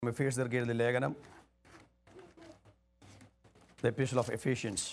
എഫേഴ്സർക്ക് എഴുതിയ ലേഖനം the episode of Ephesians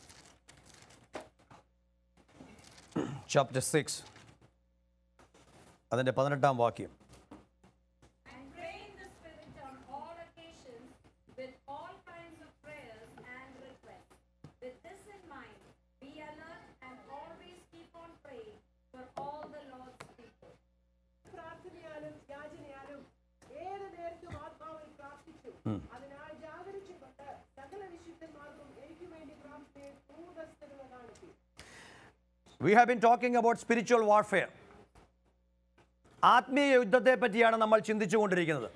chapter six അതിൻ്റെ പതിനെട്ടാം വാക്യം And pray in the Spirit on all occasions with all kinds of prayers and requests. With this in mind, be alert and always keep on praying for all the Lord's people. പ്രാർത്ഥനയാലും യാചനയാലും ഏത് നേരത്തും ആത്മാവിൽ പ്രാർത്ഥിച്ചു അതിനാൽ ജാഗരിച്ചുകൊണ്ട് സകല വിശുദ്ധന്മാർക്കും എനിക്ക് വേണ്ടി പ്രാർത്ഥനയെ പൂർണ്ണസ്ഥിരത കാണിച്ചു we have been talking about spiritual warfare ആത്മീയ യുദ്ധത്തെ പറ്റിയാണ് നമ്മൾ ചിന്തിച്ചുകൊണ്ടിരിക്കുന്നത്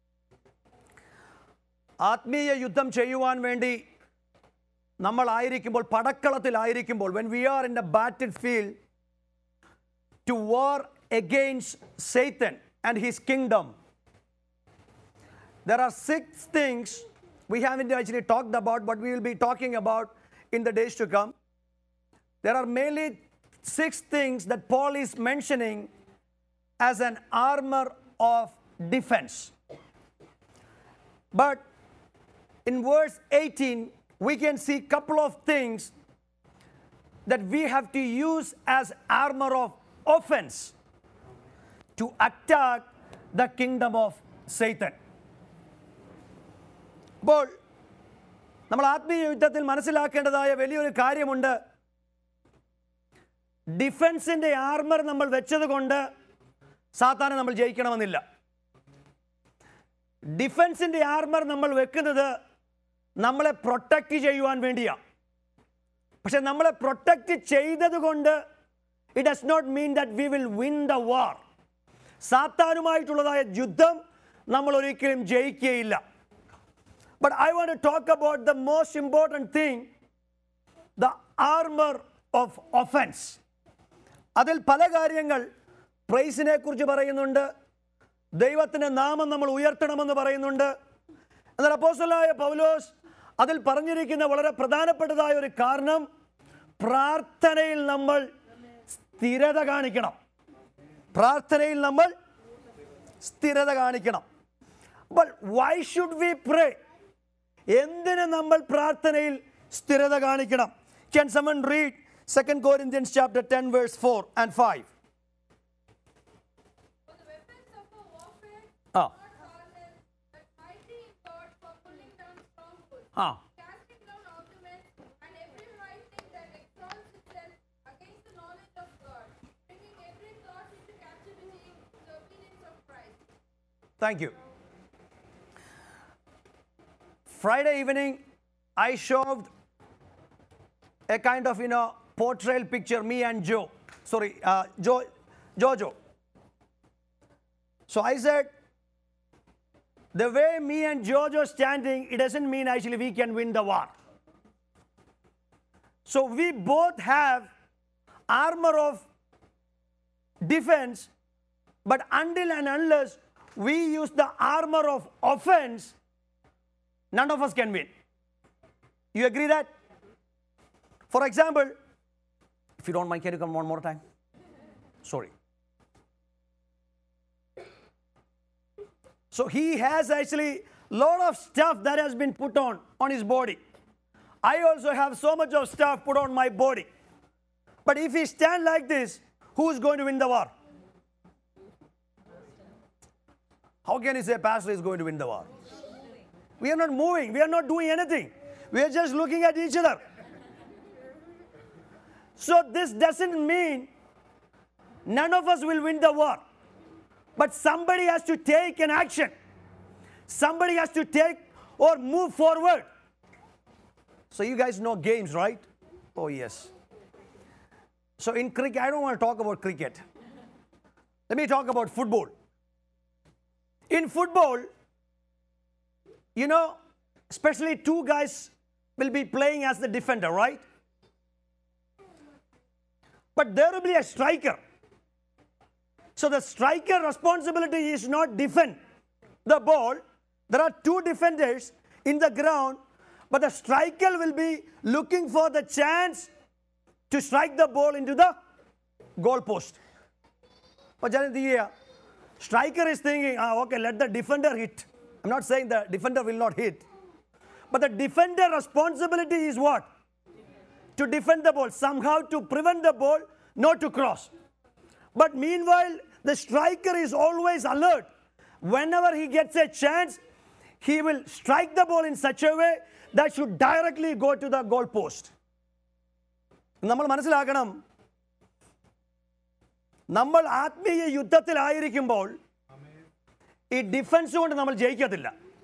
ആത്മീയ യുദ്ധം ചെയ്യുവാൻ വേണ്ടി നമ്മളായിരിക്കുമ്പോൾ പടക്കളത്തിലായിരിക്കുമ്പോൾ when we are in the battlefield to war against Satan and his kingdom there are six things we haven't actually talked about but we will be talking about in the days to come there are mainly six things that Paul is mentioning as an armor of defense. But in verse 18, we can see a couple of things that we have to use as armor of offense to attack the kingdom of Satan. അപ്പോൾ നമ്മൾ ആത്മീയ യുദ്ധത്തിൽ മനസ്സിലാക്കേണ്ടതായ വലിയൊരു കാര്യമുണ്ട് ഡിഫൻസിൻ്റെ armour നമ്മൾ വെച്ചത് കൊണ്ട് സാത്താനെ നമ്മൾ ജയിക്കണമെന്നില്ല ഡിഫൻസിൻ്റെ ആർമർ നമ്മൾ വെക്കുന്നത് നമ്മളെ പ്രൊട്ടക്റ്റ് ചെയ്യുവാൻ വേണ്ടിയാണ് പക്ഷെ നമ്മളെ പ്രൊട്ടക്റ്റ് ചെയ്തത് കൊണ്ട് it does not mean that we will win the war സാത്താനുമായിട്ടുള്ളതായ യുദ്ധം നമ്മൾ ഒരിക്കലും ജയിക്കുകയില്ല but I want to talk about the most important thing the armour of offence അതിൽ പല കാര്യങ്ങൾ പ്രൈസിനെ കുറിച്ച് പറയുന്നുണ്ട് ദൈവത്തിൻ്റെ നാമം നമ്മൾ ഉയർത്തണമെന്ന് പറയുന്നുണ്ട് എന്നാൽ അപ്പോസ്റ്റലായ പൗലോസ് അതിൽ പറഞ്ഞിരിക്കുന്ന വളരെ പ്രധാനപ്പെട്ടതായ ഒരു കാരണം പ്രാർത്ഥനയിൽ നമ്മൾ സ്ഥിരത കാണിക്കണം പ്രാർത്ഥനയിൽ നമ്മൾ സ്ഥിരത കാണിക്കണം but why should we pray എന്തിന് നമ്മൾ പ്രാർത്ഥനയിൽ സ്ഥിരത കാണിക്കണം can someone read second Corinthians chapter ten verse four and five For the weapons of our warfare ആ are not carnal, but mighty in God for pulling down strongholds, ആ casting down arguments and every high thing that exalts itself against the knowledge of God, bringing every thought into captivity to the obedience of Christ. Thank you. Friday evening, I showed a kind of, you know, portrayal picture, me and Joe. Sorry, uh, Joe, Jojo. So I said, the way me and Jojo standing, it doesn't mean actually we can win the war. So we both have armor of defense, but until and unless we use the armor of offense, none of us can win. You agree that? For example, if you don't mind, can you come one more time? Sorry. So he has actually lot of stuff that has been put on on his body. I also have so much of stuff put on my body. But if he stand like this, who is going to win the war? How can you say pastor is going to win the war? We are not moving, we are not doing anything. We are just looking at each other. So this doesn't mean none of us will win the war. But somebody has to take an action. Somebody has to take or move forward. So you guys know games, right? Oh yes. So in cricket, I don't want to talk about cricket. Let me talk about football. In football, you know, especially two guys will be playing as the defender, right? But there will be a striker. So the striker responsibility is not defend the ball. There are two defenders in the ground, but the striker will be looking for the chance to strike the ball into the goal post. But Janet, the striker is thinking, ah, okay, let the defender hit. I'm not saying the defender will not hit. But the defender responsibility is what? To defend the ball, somehow to prevent the ball not to cross. But meanwhile, the striker is always alert. Whenever he gets a chance, he will strike the ball in such a way that should directly go to the goal post. നമ്മൾ മനസ്സിലാക്കണം നമ്മൾ ആത്മീയ യുദ്ധത്തിലായിരിക്കുമ്പോൾ ഈ defence കൊണ്ട് നമ്മൾ ജയിക്കത്തില്ല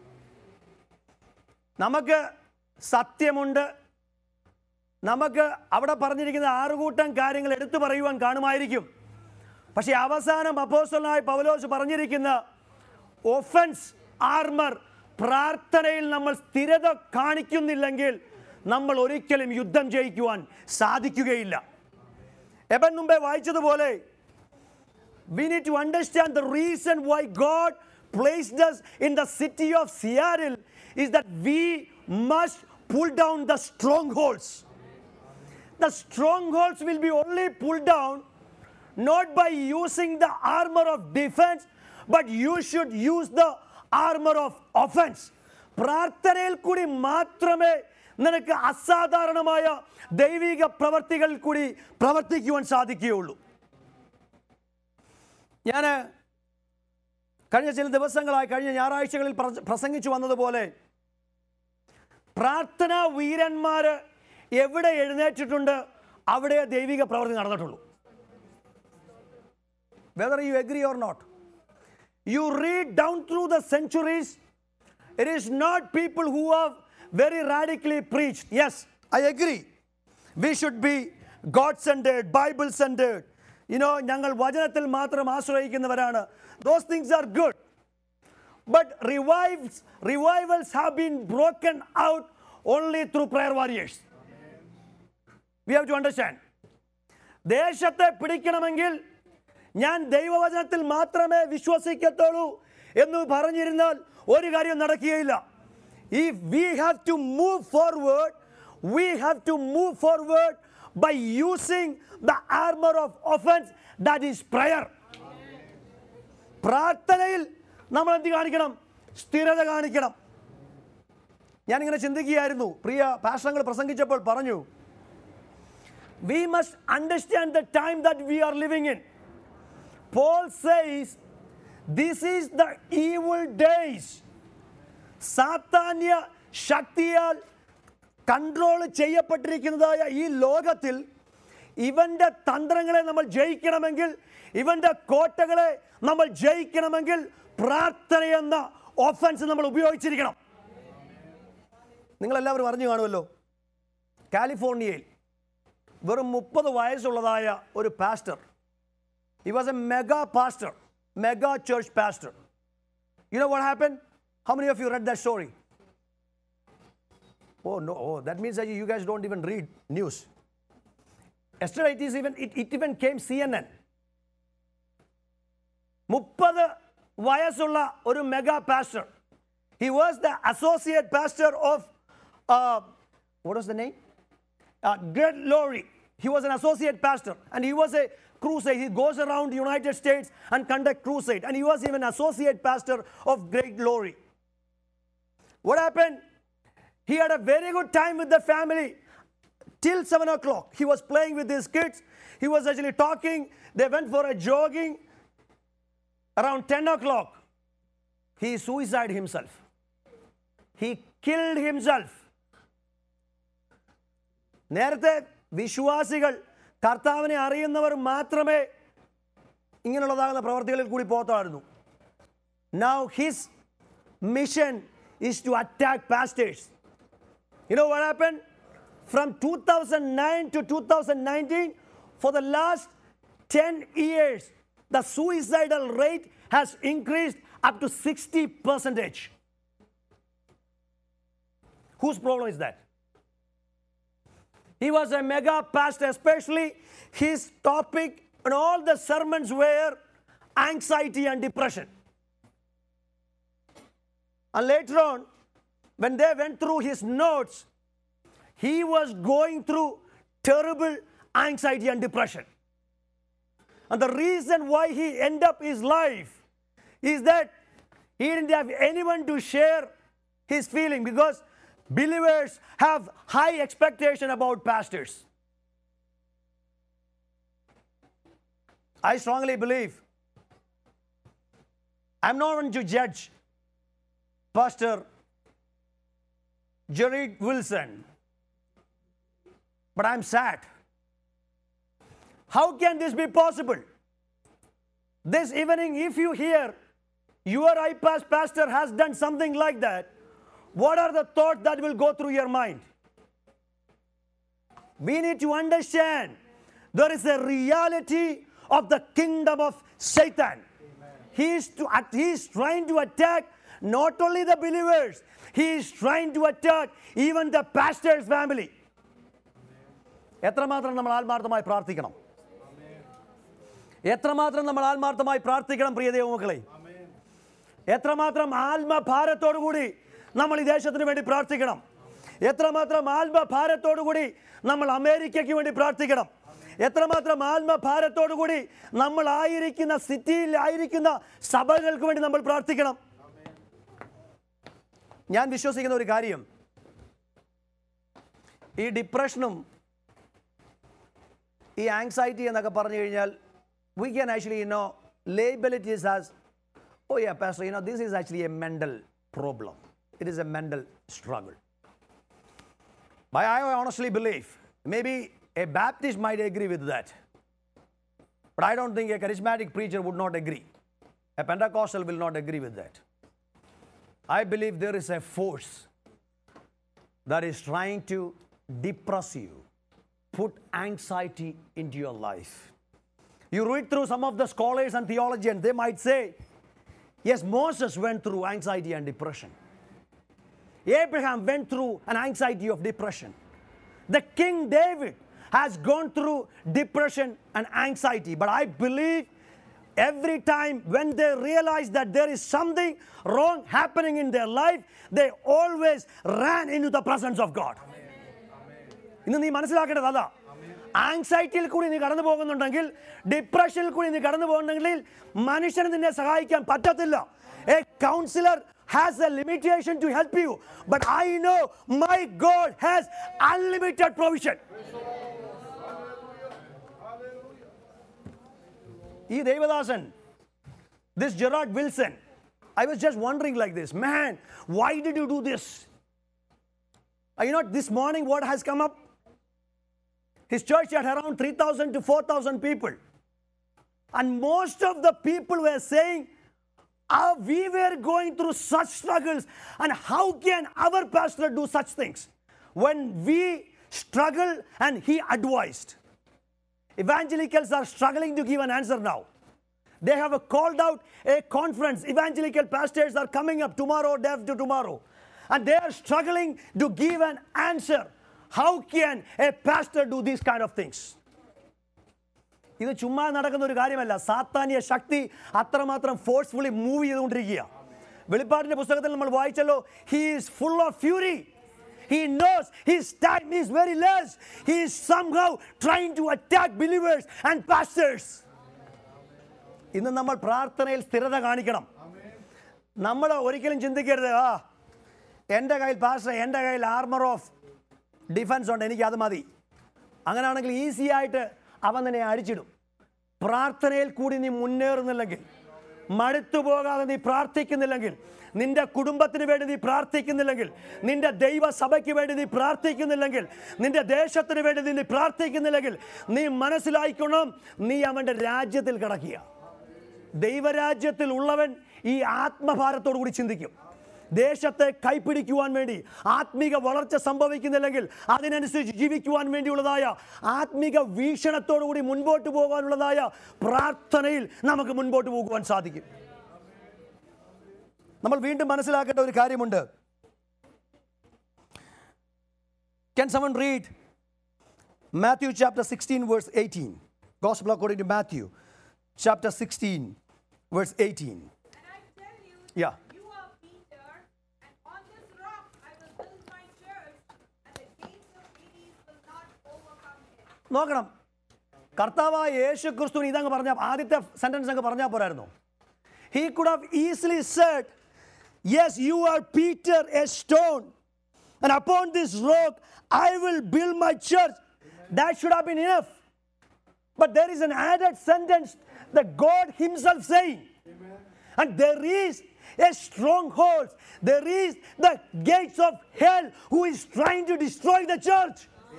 നമുക്ക് സത്യമുണ്ട് നമുക്ക് അവിടെ പറഞ്ഞിരിക്കുന്ന ആറുകൂട്ടം കാര്യങ്ങൾ എടുത്തു പറയുവാൻ കാണുമായിരിക്കും പക്ഷേ അവസാനം അപ്പോസ്റ്റലായ പൗലോസ് പറഞ്ഞിരിക്കുന്ന ഒഫൻസ് ആർമർ പ്രാർത്ഥനയിൽ നമ്മൾ സ്ഥിരത കാണിക്കുന്നില്ലെങ്കിൽ നമ്മൾ ഒരിക്കലും യുദ്ധം ജയിക്കുവാൻ സാധിക്കുകയില്ല എബൻ മുമ്പേ വായിച്ചതുപോലെ we need to understand the reason why God placed us in the city of Seattle is that we must pull down the strongholds. The strongholds will be only pulled down not by using the armor of defense, but you should use the armor of offense. പ്രാർത്ഥനയിൽ കൂടി മാത്രമേ നിനക്ക് അസാധാരണമായ ദൈവിക പ്രവർത്തികളിൽ കൂടി പ്രവർത്തിക്കുവാൻ സാധിക്കുകയുള്ളൂ ഞാൻ കഴിഞ്ഞ ചില ദിവസങ്ങളായി കഴിഞ്ഞ ഞായറാഴ്ചകളിൽ പ്ര- പ്രസംഗിച്ചു വന്നതുപോലെ പ്രാർത്ഥനാ വീരന്മാർ എവിടെ എഴുന്നേറ്റിട്ടുണ്ട് അവിടെ ദൈവിക പ്രവൃത്തി നടന്നിട്ടുള്ളൂ whether you agree or not you read down through the centuries it is not people who have very radically preach yes I agree we should be God centred Bible centred you know ഞങ്ങൾ വചനത്തിൽ മാത്രം ആശ്രയിക്കുന്നവരാണ് those things are good but revives revivals have been broken out only through prayer warriors we have to understand ദേശത്തെ പിടിക്കണമെങ്കിൽ ഞാൻ ദൈവവചനത്തിൽ മാത്രമേ വിശ്വസിക്കത്തുള്ളൂ എന്ന് പറഞ്ഞിരുന്നാൽ ഒരു കാര്യം നടക്കുകയില്ല if we have to move forward we have to move forward by using the armour of offence that is prayer പ്രാർത്ഥനയിൽ നമ്മൾ എന്ത് കാണിക്കണം സ്ഥിരത കാണിക്കണം ഞാനിങ്ങനെ ചിന്തിക്കുകയായിരുന്നു പ്രിയ പാഷണങ്ങൾ പ്രസംഗിച്ചപ്പോൾ പറഞ്ഞു we must understand the time that we are living in. Paul says, This is the evil days. സാത്താന്യ ശക്തിയാൽ control ചെയ്യപ്പെട്ടിരിക്കുന്നതായ ഈ ലോകത്തിൽ ഇവന്റെ തന്ത്രങ്ങളെ നമ്മൾ ജയിക്കണമെങ്കിൽ ഇവന്റെ കോട്ടകളെ നമ്മൾ ജയിക്കണമെങ്കിൽ പ്രാർത്ഥന എന്ന ഓഫൻസ് നമ്മൾ ഉപയോഗിച്ചിരിക്കണം നിങ്ങളെല്ലാവരും അറിഞ്ഞു കാണുമല്ലോ കാലിഫോർണിയയിൽ വെറും മുപ്പത് വയസ്സുള്ളതായ ഒരു pastor he was a mega pastor mega church pastor you know what happen how many of you read the story oh no oh that means that you guys don't even read news yesterday it is even it, it even came cnn മുപ്പത് വയസ്സുള്ള ഒരു mega pastor he was the associate pastor of what was the name uh, Greg Laurie. He was an associate pastor and he was a crusade. He goes around the United States and conduct crusade. And he was even associate pastor of Greg Laurie. What happened? He had a very good time with the family till 7 o'clock. He was playing with his kids. He was actually talking. They went for a jogging. Around 10 o'clock, he suicided himself. He killed himself. നേരത്തെ വിശ്വാസികൾ കർത്താവിനെ അറിയുന്നവർ മാത്രമേ ഇങ്ങനെയുള്ളതാകുന്ന പ്രവർത്തികളിൽ കൂടി പോകത്തായിരുന്നു now his mission is to attack pastors you know what happen from two thousand nine to two thousand nineteen for the last ten years the suicidal rate has increased up to sixty percentage whose problem is that He was a mega pastor, especially his topic and all the sermons were anxiety and depression. And later on, when they went through his notes, he was going through terrible anxiety and depression. And the reason why he ended up his life is that He didn't have anyone to share his feeling because believers have high expectation about pastors. I strongly believe I'm not going to judge Pastor Jerry Wilson, but I'm sad. How can this be possible? This evening, if you hear your IPAS pastor has done something like that, what are the thoughts that will go through your mind? We need to understand there is a reality of the kingdom of Satan. He is, to, he is trying to attack not only the believers, he is trying to attack even the pastor's family. എത്രമാത്രം നമ്മൾ ആത്മാർത്ഥമായി പ്രാർത്ഥിക്കണം എത്രമാത്രം നമ്മൾ ആത്മാർത്ഥമായി പ്രാർത്ഥിക്കണം പ്രിയ ദൈവമക്കളെ എത്രമാത്രം ആത്മഭാരത്തോടു കൂടി നമ്മൾ ഈ ദേശത്തിന് വേണ്ടി പ്രാർത്ഥിക്കണം എത്രമാത്രം ആത്മഭാരത്തോടു കൂടി നമ്മൾ അമേരിക്കയ്ക്ക് വേണ്ടി പ്രാർത്ഥിക്കണം എത്രമാത്രം ആത്മഭാരത്തോടു കൂടി നമ്മൾ ആയിരിക്കുന്ന സിറ്റിയിൽ ആയിരിക്കുന്ന സഭകൾക്ക് വേണ്ടി നമ്മൾ പ്രാർത്ഥിക്കണം ഞാൻ വിശ്വസിക്കുന്ന ഒരു കാര്യം ഈ ഡിപ്രഷനും ഈ ആങ്സൈറ്റി എന്നൊക്കെ പറഞ്ഞു കഴിഞ്ഞാൽ we can actually you know liabilities as oh yeah pastor you know this is actually a mental problem it is a mental struggle But I honestly believe maybe a Baptist might agree with that. But I don't think a charismatic preacher would not agree. A Pentecostal will not agree with that. I believe there is a force that is trying to depress you, put anxiety into your life. You read through some of the scholars and theologians, they might say, yes, Moses went through anxiety and depression. Abraham went through an anxiety of depression. The King David has gone through depression and anxiety. But I believe every time when they realize that there is something wrong happening in their life, they always ran into the presence of God. ഇന്ന് നീ മനസ്സിലാക്കേണ്ടത് അതാ ആങ്സൈറ്റിയിൽ കൂടി നീ കടന്നു പോകുന്നുണ്ടെങ്കിൽ ഡിപ്രഷനിൽ കൂടി നീ കടന്നു പോകുന്നുണ്ടെങ്കിൽ മനുഷ്യന് നിന്നെ സഹായിക്കാൻ പറ്റത്തില്ല a counsellor has a limitation to help you but i know my god has unlimited provision ഈ Devadasan this gerard wilson i was just wondering like this man why did you do this Uh, you know this morning what has come up his church had around 3000 to 4000 people and most of the people were saying "Ah, we were going through such struggles and how can our pastor do such things when we struggle and he advised evangelicals are struggling to give an answer now they have called out a conference evangelical pastors are coming up tomorrow day after tomorrow and they are struggling to give an answer how can a pastor do these kind of things ഇത് ചുമ്മാ നടക്കുന്ന ഒരു കാര്യമല്ല സാത്താനിയ ശക്തി അത്രമാത്രം forcefully move ചെയ്തുകൊണ്ടിരിക്കുക വെളിപ്പാടിന്റെ പുസ്തകത്തിൽ നമ്മൾ വായിച്ചല്ലോ he is full of fury He knows his time is very less. He is somehow trying to attack believers and pastors. ഇന്ന് നമ്മൾ പ്രാർത്ഥനയിൽ സ്ഥിരത കാണിക്കണം നമ്മൾ ഒരിക്കലും ചിന്തിക്കരുത് ആ എൻ്റെ കയ്യിൽ പാസ്റ്റർ എൻ്റെ കയ്യിൽ ആർമർ ഓഫ് ഡിഫൻസ് ഉണ്ട് എനിക്ക് അത് മതി അങ്ങനെയാണെങ്കിൽ ഈസി ആയിട്ട് അവൻ നിന്നെ അടിച്ചിടും പ്രാർത്ഥനയിൽ കൂടി നീ മുന്നേറുന്നില്ലെങ്കിൽ മടുത്തു പോകാതെ നീ പ്രാർത്ഥിക്കുന്നില്ലെങ്കിൽ നിന്റെ കുടുംബത്തിന് വേണ്ടി നീ പ്രാർത്ഥിക്കുന്നില്ലെങ്കിൽ നിന്റെ ദൈവസഭയ്ക്ക് വേണ്ടി നീ പ്രാർത്ഥിക്കുന്നില്ലെങ്കിൽ നിന്റെ ദേശത്തിന് വേണ്ടി നീ പ്രാർത്ഥിക്കുന്നില്ലെങ്കിൽ നീ മനസ്സിലായിക്കണം നീ അവൻ്റെ രാജ്യത്തിൽ കിടക്കുക ദൈവരാജ്യത്തിൽ ഉള്ളവൻ ഈ ആത്മഭാരത്തോടു കൂടി ചിന്തിക്കും ദേശത്തെ കൈപ്പിടിക്കുവാൻ വേണ്ടി ആത്മീക വളർച്ച സംഭവിക്കുന്നില്ലെങ്കിൽ അതിനനുസരിച്ച് ജീവിക്കുവാൻ വേണ്ടിയുള്ളതായ ആത്മീക വീക്ഷണത്തോടു കൂടി മുൻപോട്ട് പോകാനുള്ളതായ പ്രാർത്ഥനയിൽ നമുക്ക് മുൻപോട്ട് പോകുവാൻ സാധിക്കും നമ്മൾ വീണ്ടും മനസ്സിലാക്കേണ്ട ഒരു കാര്യമുണ്ട് Can someone read Matthew chapter 16, verse 18? Gospel according to Matthew chapter 16, verse 18. And I tell you, Yeah. you are Peter, and on this rock I will build my church, and the gates of Hades will not overcome it. നോക്കണം കർത്താവായ യേശു ക്രിസ്തുവിന് ഇതങ്ങ് പറഞ്ഞ ആദ്യത്തെ sentence അങ്ങ് പറഞ്ഞാൽ പോരായിരുന്നു he could have easily said Yes, you are Peter, a stone, and upon this rock I will build my church. That should have been enough. But there is an added sentence that God Himself saying. And there is a stronghold. There is the gates of hell who is trying to destroy the church.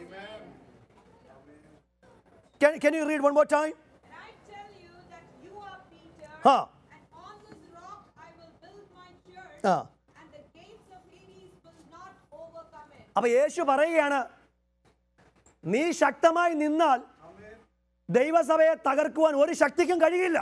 Can, can you read one more time? And I tell you that you are Peter, Huh. and on this rock I will build my church, Ah. and the gates of Hades will not overcome it. അപ്പൊ യേശു പറയുകയാണ് നീ ശക്തമായി നിന്നാൽ ദൈവസഭയെ തകർക്കുവാൻ ഒരു ശക്തിക്കും കഴിയില്ല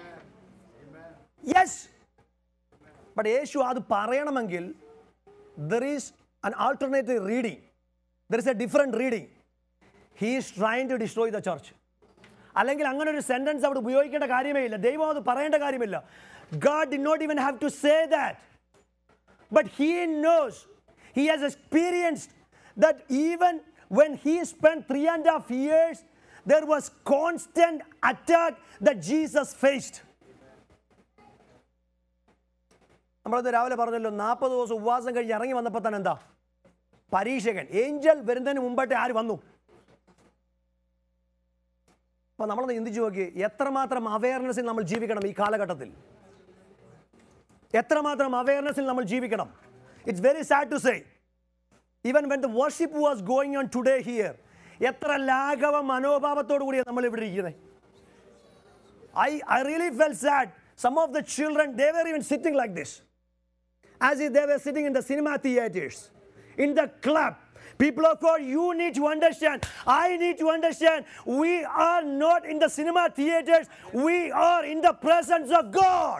yes but Yesu അത് പറയണമെങ്കിൽ there is an alternative reading there is a different reading he is trying to destroy the church അല്ലെങ്കിൽ അങ്ങനെ ഒരു സെൻറ്റൻസ് അവിടെ ഉപയോഗിക്കേണ്ട കാര്യമേ ഇല്ല ദൈവം അത് പറയേണ്ട കാര്യമില്ല God did not even have to say that But he knows, he has experienced that even when he spent three and a half years, there was constant attack that Jesus faced. നമ്മളത് രാവിലെ പറഞ്ഞല്ലോ നാൽപ്പത് ദിവസം ഉപവാസം കഴിഞ്ഞ് ഇറങ്ങി വന്നപ്പോൾ തന്നെ എന്താ പരീക്ഷകൻ ഏഞ്ചൽ വരുന്നതിന് മുമ്പായിട്ട് ആര് വന്നു അപ്പോൾ നമ്മളൊന്ന് ചിന്തിച്ചു നോക്കി എത്രമാത്രം അവയർനെസ്സിൽ നമ്മൾ ജീവിക്കണം ഈ കാലഘട്ടത്തിൽ എത്രമാത്രം അവയർനെസ്സിൽ നമ്മൾ ജീവിക്കണം it's very sad to say even when the worship was going on today here എത്ര ലാഘവ മനോഭാവത്തോടു കൂടിയാണ് നമ്മൾ ഇവിടെ ഇരിക്കുന്നത് I I really felt sad some of the children they were even sitting like this as if they were sitting in the cinema theaters, in the club. People of God, you need to understand. I need to understand. We are not in the cinema theaters. We are in the presence of God.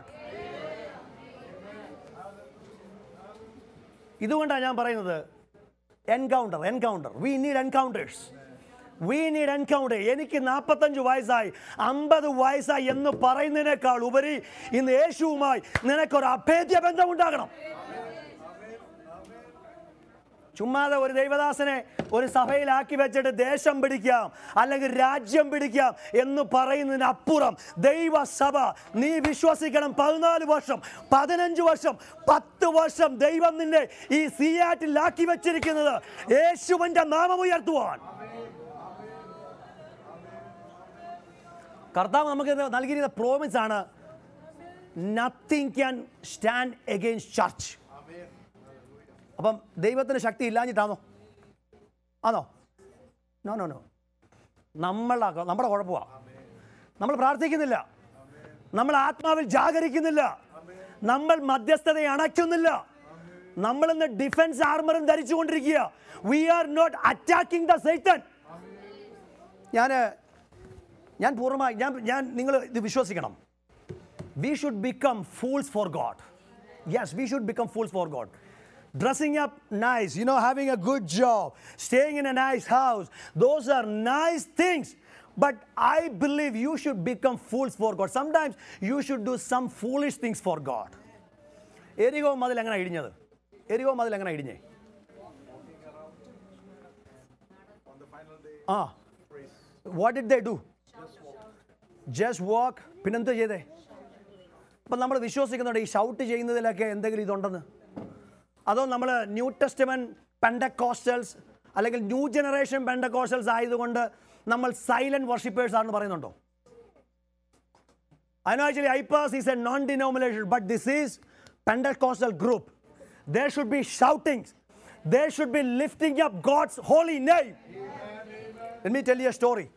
ഇതുകൊണ്ടാണ് ഞാൻ പറയുന്നത് encounter encounter we need encounters we need encounter എനിക്ക് നാൽപ്പത്തഞ്ച് വയസ്സായി അമ്പത് വയസ്സായി എന്ന് പറയുന്നതിനേക്കാൾ ഉപരി ഇന്ന് യേശുവുമായി നിനക്കൊരു അഭേദ്യ ബന്ധമുണ്ടാകണം ചുമ്മാതെ ഒരു ദൈവദാസനെ ഒരു സഭയിലാക്കി വെച്ചിട്ട് ദേശം പിടിക്കാം അല്ലെങ്കിൽ രാജ്യം പിടിക്കാം എന്ന് പറയുന്നതിനപ്പുറം ദൈവസഭ നീ വിശ്വസിക്കണം പതിനാല് വർഷം പതിനഞ്ച് വർഷം പത്ത് വർഷം ദൈവം നിന്നെ ഈ സിയാറ്റിലാക്കി വെച്ചിരിക്കുന്നത് യേശുവിന്റെ നാമം ഉയർത്തുവാൻ കർത്താവ് നമുക്ക് നൽകിയിരിക്കുന്ന പ്രോമിസ് ആണ് nothing can stand against church അപ്പം ദൈവത്തിന് ശക്തി ഇല്ലാഞ്ഞിട്ടാണോ ആണോ നോ നോ നോ നമ്മളെ നമ്മുടെ കുഴപ്പമാണ് നമ്മൾ പ്രാർത്ഥിക്കുന്നില്ല നമ്മൾ ആത്മാവിൽ ജാഗരിക്കുന്നില്ല നമ്മൾ മധ്യസ്ഥതയെ അണയ്ക്കുന്നില്ല നമ്മൾ ഇന്ന് ഡിഫൻസ് ആർമറും ധരിച്ചുകൊണ്ടിരിക്കുക we are not attacking the Satan ഞാൻ ഞാൻ പൂർണ്ണമായി ഞാൻ ഞാൻ നിങ്ങൾ ഇത് വിശ്വസിക്കണം we should become fools for God. Yes, we should become fools for God. Dressing up nice, you know, having a good job, staying in a nice house, those are nice things. But I believe you should become fools for God. Sometimes you should do some foolish things for God. എരികോ മതിൽ എങ്ങനെ ഇടിഞ്ഞത് എരികോ മതിൽ എങ്ങനെ ഇടിഞ്ഞേ ആ what did they do just walk പിന്നെന്താ ചെയ്തേ അപ്പം നമ്മൾ വിശ്വസിക്കുന്നുണ്ട് ഈ ഷൗട്ട് ചെയ്യുന്നതിലൊക്കെ എന്തെങ്കിലും ഇതുണ്ടെന്ന് അതോ നമ്മൾ ന്യൂ ടെസ്റ്റമൻ പെൻഡക്കോസ്റ്റൽസ് അല്ലെങ്കിൽ ന്യൂ ജനറേഷൻ പെൻഡക്കോസ്റ്റൽസ് ആയതുകൊണ്ട് നമ്മൾ സൈലന്റ് വർഷിപ്പേഴ്സ് ആണെന്ന് പറയുന്നുണ്ടോ I know actually IPAS is a non-denominational, but this is Pentecostal group. There should be shoutings. There should be lifting up God's holy name. Let me tell you a story.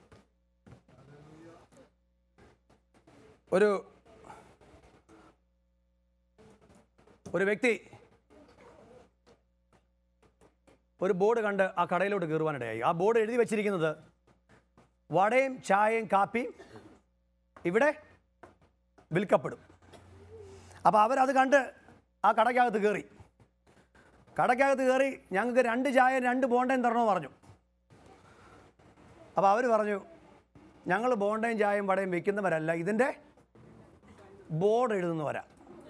ഒരു ഒരു വ്യക്തി ഒരു board കണ്ട് ആ കടയിലോട്ട് കയറുവാനിടയായി ആ board എഴുതി വെച്ചിരിക്കുന്നത് വടയും ചായയും കാപ്പിയും ഇവിടെ വിൽക്കപ്പെടും അപ്പോൾ അവരത് കണ്ട് ആ കടയ്ക്കകത്ത് കയറി കടയ്ക്കകത്ത് കയറി ഞങ്ങൾക്ക് രണ്ട് ചായ രണ്ട് ബോണ്ടയും തരണമെന്ന് പറഞ്ഞു അപ്പോൾ അവർ പറഞ്ഞു ഞങ്ങൾ ബോണ്ടയും ചായയും വടയും വിൽക്കുന്നവരല്ല ഇതിൻ്റെ ബോർഡ് എഴുതുന്നവരാ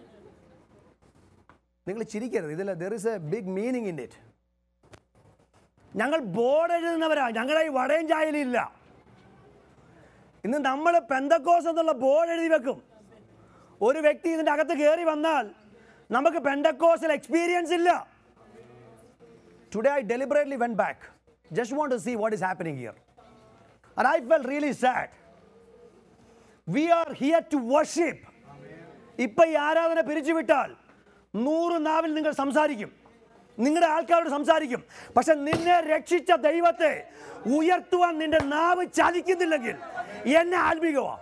നിങ്ങൾ ചിരിക്കരുത് ഇതിൽ there is a big meaning in it ഞങ്ങൾ ബോർഡ് എഴുതുന്നവരാ ഞങ്ങളുടെ ഈ വടയും ചായയിലില്ല ഇന്ന് നമ്മൾ പെന്തക്കോസ് എന്നുള്ള ബോർഡ് എഴുതി വെക്കും ഒരു വ്യക്തി ഇതിൻ്റെ അകത്ത് കയറി വന്നാൽ നമുക്ക് പെൻഡക്കോസൽ എക്സ്പീരിയൻസ് ഇല്ല today I deliberately went back just want to see what is happening here and I felt really sad we are here to worship ഇപ്പൊ ഈ ആരാധന പിരിച്ചുവിട്ടാൽ നൂറ് നാവിൽ നിങ്ങൾ സംസാരിക്കും നിങ്ങളുടെ ആൾക്കാരോട് സംസാരിക്കും പക്ഷെ നിന്നെ രക്ഷിച്ച ദൈവത്തെ ഉയർത്തുവാൻ നിന്റെ നാവ് ചലിക്കുന്നില്ലെങ്കിൽ എന്നെ ആത്മീകമാ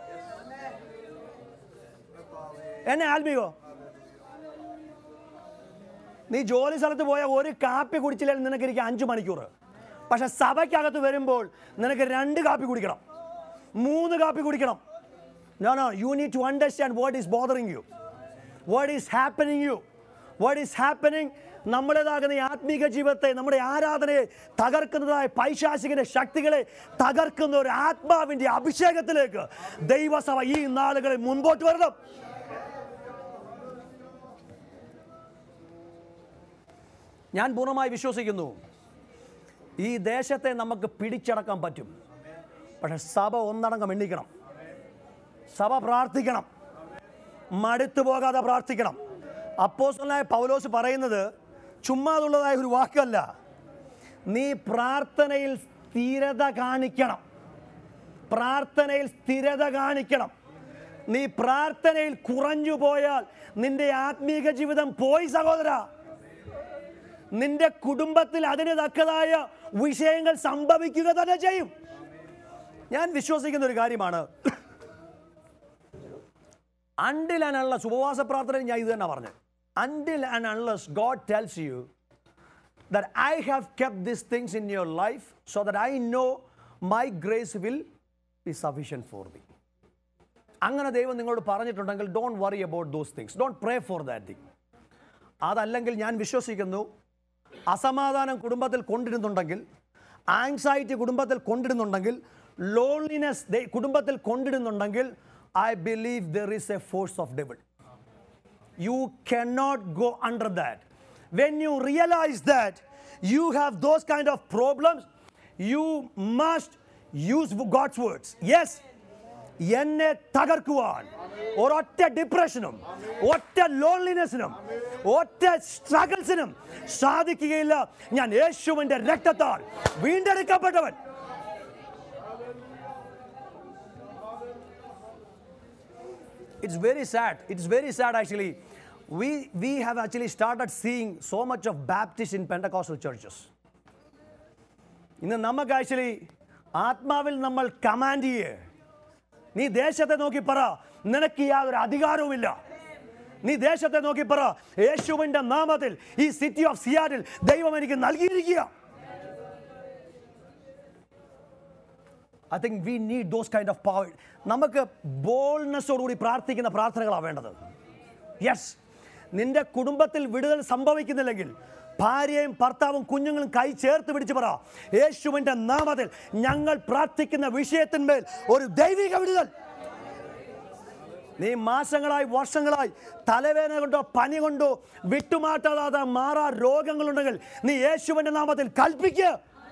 എന്നെ ആത്മീകോ നീ ജോലി സ്ഥലത്ത് പോയാൽ ഒരു കാപ്പി കുടിച്ചില്ലെങ്കിൽ നിനക്ക് ഇരിക്കുക അഞ്ച് മണിക്കൂർ പക്ഷെ സഭയ്ക്കകത്ത് വരുമ്പോൾ നിനക്ക് രണ്ട് കാപ്പി കുടിക്കണം മൂന്ന് കാപ്പി കുടിക്കണം no no you need to understand what is bothering you what is happening you what is happening നമ്മുടേതാകുന്ന ഈ ആത്മീക ജീവിതത്തെ നമ്മുടെ ആരാധനയെ തകർക്കുന്നതായ പൈശാചികന്റെ ശക്തികളെ തകർക്കുന്ന ഒരു ആത്മാവിന്റെ അഭിഷേകത്തിലേക്ക് ദൈവസഭ ഈ നാളുകളിൽ മുൻപോട്ട് വരണം ഞാൻ പൂർണ്ണമായി വിശ്വസിക്കുന്നു ഈ ദേശത്തെ നമുക്ക് പിടിച്ചടക്കാൻ പറ്റും പക്ഷെ സഭ ഒന്നടങ്കം എണ്ണിക്കണം സഭ പ്രാർത്ഥിക്കണം മടുത്തു പോകാതെ പ്രാർത്ഥിക്കണം അപ്പോസ്തലനായ പൗലോസ് പറയുന്നത് ചുമ്മാതുള്ളതായ ഒരു വാക്കല്ല നീ പ്രാർത്ഥനയിൽ സ്ഥിരത കാണിക്കണം പ്രാർത്ഥനയിൽ സ്ഥിരത കാണിക്കണം നീ പ്രാർത്ഥനയിൽ കുറഞ്ഞു പോയാൽ നിന്റെ ആത്മീക ജീവിതം പോയി സഹോദര നിന്റെ കുടുംബത്തിൽ അതിന് തക്കതായ വിഷയങ്ങൾ സംഭവിക്കുക തന്നെ ചെയ്യും ഞാൻ വിശ്വസിക്കുന്ന ഒരു കാര്യമാണ് അണ്ടിൽ ആൻഡ് അൺലസ് ഉപവാസ പ്രാർത്ഥനയിൽ ഞാൻ ഇത് തന്നെ പറഞ്ഞു until and unless God tells you that I have kept this things in your life so that I know my grace will be sufficient for me അങ്ങനെ ദൈവം നിങ്ങളോട് പറഞ്ഞിട്ടുണ്ടെങ്കിൽ don't worry about those things don't pray for that thing അതല്ലെങ്കിൽ ഞാൻ വിശ്വസിക്കുന്നു അസമാധാനം കുടുംബത്തിൽ കൊണ്ടിരുന്നുണ്ടെങ്കിൽ anxiety കുടുംബത്തിൽ കൊണ്ടിരുന്നുണ്ടെങ്കിൽ ലോൺലിനെസ് കുടുംബത്തിൽ കൊണ്ടിരുന്നുണ്ടെങ്കിൽ I believe there is a force of devil you cannot go under that. When you realize that you have those kind of problems, you must use God's words. Yes. എന്നെ തകർക്കുവാൻ ഒരൊറ്റ ഡിപ്രഷനും ഒറ്റ ലോൺലിനെസ്സിനും ഒറ്റ സ്ട്രഗിൾസിനും സാധിക്കുകയില്ല ഞാൻ യേശുവിന്റെ രക്തത്താൽ വീണ്ടെടുക്കപ്പെട്ടവൻ it's very sad. It's very sad actually. We, we have actually started seeing so much of Baptists in Pentecostal churches. ഇന്ന് നമുക്ക് ആക്ച്വലി ആത്മാവിൽ നമ്മൾ കമാൻഡ് ചെയ്യേ നീ ദേശത്തെ നോക്കി പറ നിനക്ക് യാതൊരു അധികാരവുമില്ല നീ ദേശത്തെ നോക്കി പറ യേശുവിന്റെ നാമത്തിൽ ഈ സിറ്റി ഓഫ് സിയാറ്റിൽ ദൈവം എനിക്ക് നൽകിയിരിക്കുക I think we need those kind of power നമുക്ക് ബോൾനെസ്സോടുകൂടി പ്രാർത്ഥിക്കുന്ന പ്രാർത്ഥനകളാണ് വേണ്ടത് യെസ് നിന്റെ കുടുംബത്തിൽ വിടുതൽ സംഭവിക്കുന്നില്ലെങ്കിൽ ഭാര്യയും ഭർത്താവും കുഞ്ഞുങ്ങളും കൈ ചേർത്ത് പിടിച്ച് പറ യേശുവിൻ്റെ നാമത്തിൽ ഞങ്ങൾ പ്രാർത്ഥിക്കുന്ന വിഷയത്തിന്മേൽ ഒരു ദൈവിക വിടുതൽ നീ മാസങ്ങളായി വർഷങ്ങളായി തലവേദന കൊണ്ടോ പനി കൊണ്ടോ വിട്ടുമാറ്റാതെ മാറാ രോഗങ്ങളുണ്ടെങ്കിൽ നീ യേശുവിൻ്റെ നാമത്തിൽ കൽപ്പിക്കുക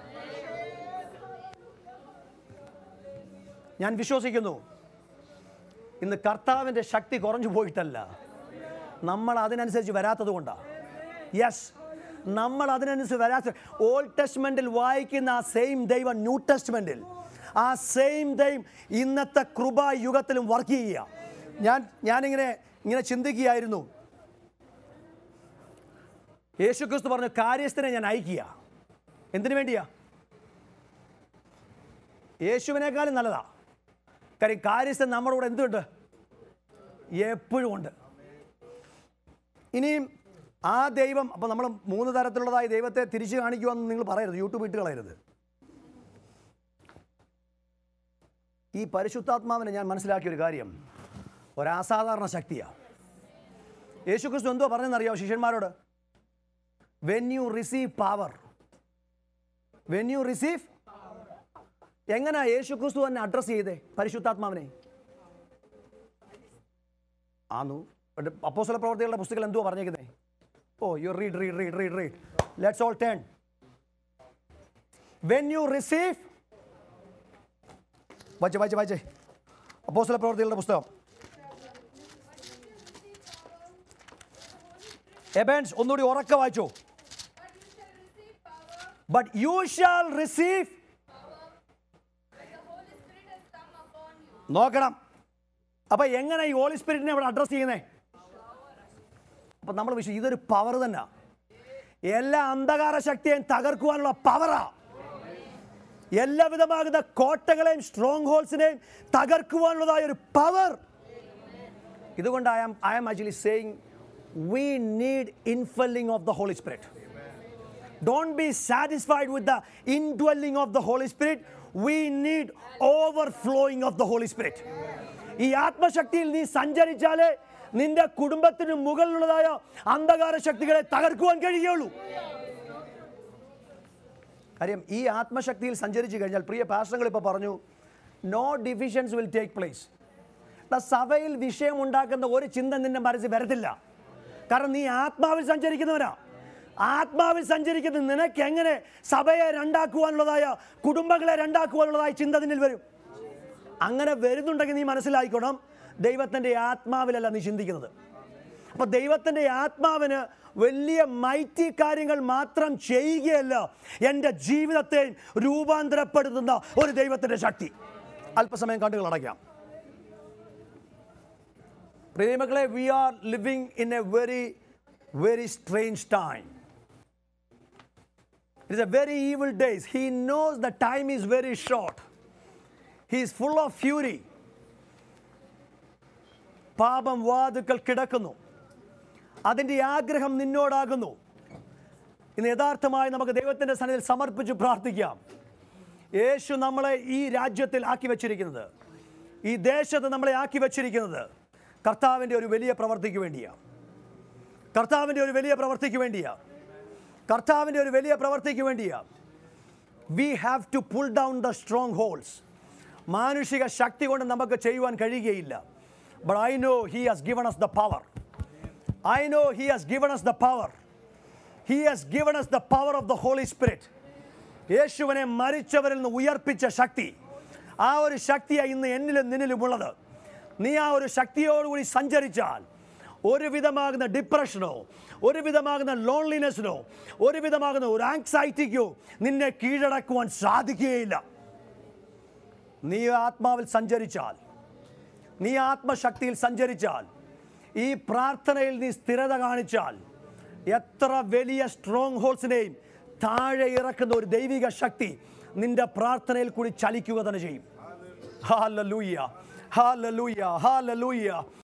ഞാൻ വിശ്വസിക്കുന്നു ഇന്ന് കർത്താവിൻ്റെ ശക്തി കുറഞ്ഞു പോയിട്ടല്ല നമ്മൾ അതിനനുസരിച്ച് വരാത്തത് കൊണ്ടാണ് യെസ് നമ്മൾ അതിനനുസരിച്ച് വരാത്ത ഓൾഡ് ടെസ്റ്റ്മെൻറ്റിൽ വായിക്കുന്ന ആ സെയിം ദൈവം ന്യൂ ടെസ്റ്റ്മെൻറ്റിൽ ആ സെയിം ദൈവം ഇന്നത്തെ കൃപാ യുഗത്തിലും വർക്ക് ചെയ്യുക ഞാൻ ഞാനിങ്ങനെ ഇങ്ങനെ ചിന്തിക്കുകയായിരുന്നു യേശു ക്രിസ്തു പറഞ്ഞു കാര്യസ്ഥനെ ഞാൻ അയക്കുക എന്തിനു വേണ്ടിയാ യേശുവിനേക്കാളും നല്ലതാ കാര്യം കാര്യസ്ഥൻ നമ്മുടെ കൂടെ എന്തുണ്ട് എപ്പോഴും ഉണ്ട് ഇനിയും ആ ദൈവം അപ്പം നമ്മൾ മൂന്ന് തരത്തിലുള്ളതായി ദൈവത്തെ തിരിച്ചു കാണിക്കുമെന്ന് നിങ്ങൾ പറയരുത് യൂട്യൂബ് ഇട്ട് കളയരുത് ഈ പരിശുദ്ധാത്മാവിനെ ഞാൻ മനസ്സിലാക്കിയ ഒരു കാര്യം ഒരസാധാരണ ശക്തിയാണ് യേശു ക്രിസ്തു എന്തോ പറഞ്ഞെന്നറിയാമോ ശിഷ്യന്മാരോട് when you receive power when you receive എങ്ങനെയാ യേശു ക്രിസ്തു തന്നെ അഡ്രസ് ചെയ്തേ പരിശുദ്ധാത്മാവിനെ ആന്നു അപ്പോസ്തല പ്രവർത്തികളുടെ പുസ്തകം എന്തുവാ പറഞ്ഞേക്കുന്നേ oh you read read read read read let's all turn when you receive വായിച്ചേ വായിച്ചേ വായിച്ചേ അപ്പോസ്തല പ്രവർത്തികളുടെ പുസ്തകം എബൻസ് ഒന്നുകൂടി ഉറക്ക വായിച്ചോ But you shall receive but you shall receive power when the Holy Spirit has come upon you. നോക്കണം അപ്പൊ എങ്ങനെ ഈ ഹോളി സ്പിരിറ്റിനെ ഇവിടെ അഡ്രസ് ചെയ്യുന്നേ അപ്പൊ നമ്മൾ വിശ്വ ഇതൊരു പവർ തന്നെ എല്ലാ അന്ധകാര ശക്തിയെയും തകർക്കുവാനുള്ള പവറാ എല്ലാവിധമാകുന്ന കോട്ടകളെയും സ്ട്രോങ് ഹോൾസിനെയും തകർക്കുവാനുള്ളതായ ഒരു പവർ ഇതുകൊണ്ട് I am I am actually saying we need infilling of the Holy Spirit Don't be satisfied with the indwelling of the Holy Spirit. We need overflowing of the Holy Spirit. ഈ ആത്മശക്തിയിൽ നീ സഞ്ചരിച്ചാലേ നിന്റെ കുടുംബത്തിന് മുകളിലുള്ളതായ അന്ധകാര ശക്തികളെ തകർക്കുവാൻ കഴിയുള്ളൂ കാര്യം ഈ ആത്മശക്തിയിൽ സഞ്ചരിച്ചു കഴിഞ്ഞാൽ പ്രിയ പാസ്റ്റങ്ങൾ ഇപ്പോൾ പറഞ്ഞു no divisions will take place സഭയിൽ വിഷയം ഉണ്ടാക്കുന്ന ഒരു ചിന്ത നിന്റെ മനസ്സിൽ വരത്തില്ല കാരണം നീ ആത്മാവിൽ സഞ്ചരിക്കുന്നവനാ ആത്മാവിൽ സഞ്ചരിക്കുന്ന നിനക്ക് എങ്ങനെ സഭയെ രണ്ടാക്കുവാനുള്ളതായ കുടുംബങ്ങളെ രണ്ടാക്കുവാനുള്ളതായ ചിന്ത നിന്നിൽ വരും അങ്ങനെ വരുന്നുണ്ടെങ്കിൽ നീ മനസ്സിലായിക്കണം ദൈവത്തിൻ്റെ ആത്മാവിലല്ല നീ ചിന്തിക്കുന്നത് അപ്പോൾ ദൈവത്തിൻ്റെ ആത്മാവിന് വലിയ മൈറ്റി കാര്യങ്ങൾ മാത്രം ചെയ്യുകയല്ല എൻ്റെ ജീവിതത്തെ രൂപാന്തരപ്പെടുത്തുന്ന ഒരു ദൈവത്തിൻ്റെ ശക്തി അല്പസമയം കണ്ടുകൾ അടയ്ക്കാം പ്രിയമക്കളെ we are living in a very very strange time it is a very evil days he knows the time is very short he is full of fury പാപം വാതുക്കൾ കിടക്കുന്നു അതിൻ്റെ ആഗ്രഹം നിന്നോടാകുന്നു ഇന്ന് യഥാർത്ഥമായി നമുക്ക് ദൈവത്തിൻ്റെ സന്നിധിയിൽ സമർപ്പിച്ച് പ്രാർത്ഥിക്കാം യേശു നമ്മളെ ഈ രാജ്യത്തിൽ ആക്കി വച്ചിരിക്കുന്നത് ഈ ദേശത്ത് നമ്മളെ ആക്കി വച്ചിരിക്കുന്നത് കർത്താവിൻ്റെ ഒരു വലിയ പ്രവർത്തിക്ക് വേണ്ടിയാണ് കർത്താവിൻ്റെ ഒരു വലിയ പ്രവർത്തിക്ക് വേണ്ടിയാണ് കർത്താവിൻ്റെ ഒരു വലിയ പ്രവർത്തിക്ക് വേണ്ടിയാണ് we have to pull down the strongholds മാനുഷിക ശക്തി കൊണ്ട് നമുക്ക് ചെയ്യുവാൻ കഴിയുകയില്ല but I know he has given us the power I know he has given us the power he has given us the power of the Holy Spirit യേശുവിനെ മരിച്ചവരിൽ നിന്ന് ഉയർപ്പിച്ച ശക്തി ആ ഒരു ശക്തിയാണ് ഇന്ന് എന്നിലും നിന്നിലും ഉള്ളത് നീ ആ ഒരു ശക്തിയോടുകൂടി സഞ്ചരിച്ചാൽ ഒരു വിധമാകുന്ന ഡിപ്രഷനോ ഒരു വിധമാകുന്ന ലോൺലിനെസ്സിനോ ഒരു വിധമാകുന്ന ഒരു ആങ്സൈറ്റിക്കോ നിന്നെ കീഴടക്കുവാൻ സാധിക്കുകയില്ല നീ ആത്മാവിൽ സഞ്ചരിച്ചാൽ നീ ആത്മശക്തിയിൽ സഞ്ചരിച്ചാൽ ഈ പ്രാർത്ഥനയിൽ നീ സ്ഥിരത കാണിച്ചാൽ എത്ര വലിയ സ്ട്രോങ് ഹോൾസിനെയും താഴെ ഇറക്കുന്ന ഒരു ദൈവിക ശക്തി നിന്റെ പ്രാർത്ഥനയിൽ കൂടി ചലിക്കുക തന്നെ ചെയ്യും ഹാലലൂയ ഹാലലൂയ ഹാലലൂയ